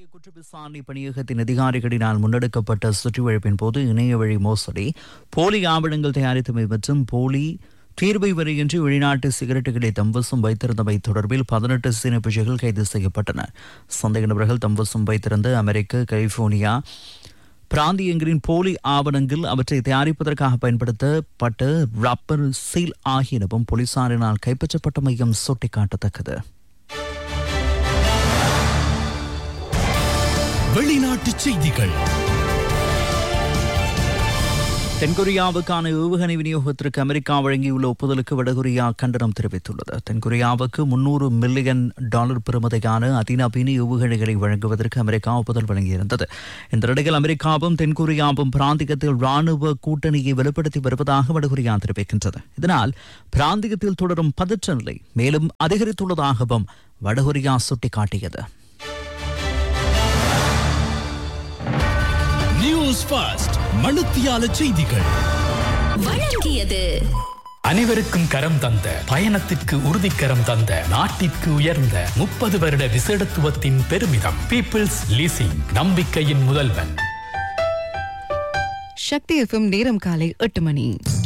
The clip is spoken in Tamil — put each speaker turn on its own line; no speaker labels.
குற்ற விசாரணை பணியகத்தின் அதிகாரிகளினால் முன்னெடுக்கப்பட்ட சுற்றிவளைப்பின் போது இணைய வழி மோசடி போலி ஆவணங்கள் தயாரித்தமை மற்றும் போலி தீர்வை வரையின்றி வெளிநாட்டு சிகரெட்டுகளை தம்வசம் வைத்திருந்தமை தொடர்பில் பதினெட்டு சீன பிஜைகள் கைது செய்யப்பட்டனர் சந்தேக நபர்கள் தம்வசம் வைத்திருந்த அமெரிக்க கலிபோர்னியா பிராந்தியங்களின் போலி ஆவணங்கள் அவற்றை தயாரிப்பதற்காக பயன்படுத்தப்பட்ட ரப்பர் சீல் ஆகியனவும் போலீசாரினால் கைப்பற்றப்பட்ட மையம் சுட்டிக்காட்டத்தக்கது
வெளிநாட்டு செய்திகள்
தென்கொரியாவுக்கான ஏவுகணை விநியோகத்திற்கு அமெரிக்கா வழங்கியுள்ள ஒப்புதலுக்கு வடகொரியா கண்டனம் தெரிவித்துள்ளது தென்கொரியாவுக்கு முன்னூறு மில்லியன் டாலர் பெறுமதியான அதிநவீன ஏவுகணைகளை வழங்குவதற்கு அமெரிக்கா ஒப்புதல் வழங்கியிருந்தது இந்த நிலையில் அமெரிக்காவும் தென்கொரியாவும் பிராந்தியத்தில் ராணுவ கூட்டணியை வலுப்படுத்தி வருவதாக வடகொரியா தெரிவிக்கின்றது இதனால் பிராந்தியத்தில் தொடரும் பதற்ற நிலை மேலும் அதிகரித்துள்ளதாகவும் வடகொரியா சுட்டிக்காட்டியது
நியூஸ் ஃபாஸ்ட் மனுத்தியால செய்திகள்
வழங்கியது
அனைவருக்கும் கரம் தந்த பயணத்திற்கு உறுதிக்கரம் தந்த நாட்டிற்கு உயர்ந்த முப்பது வருட விசேடத்துவத்தின் பெருமிதம் பீப்புள்ஸ் லீசிங் நம்பிக்கையின் முதல்வன்
சக்தி எஃப்எம் நேரம் காலை எட்டு மணி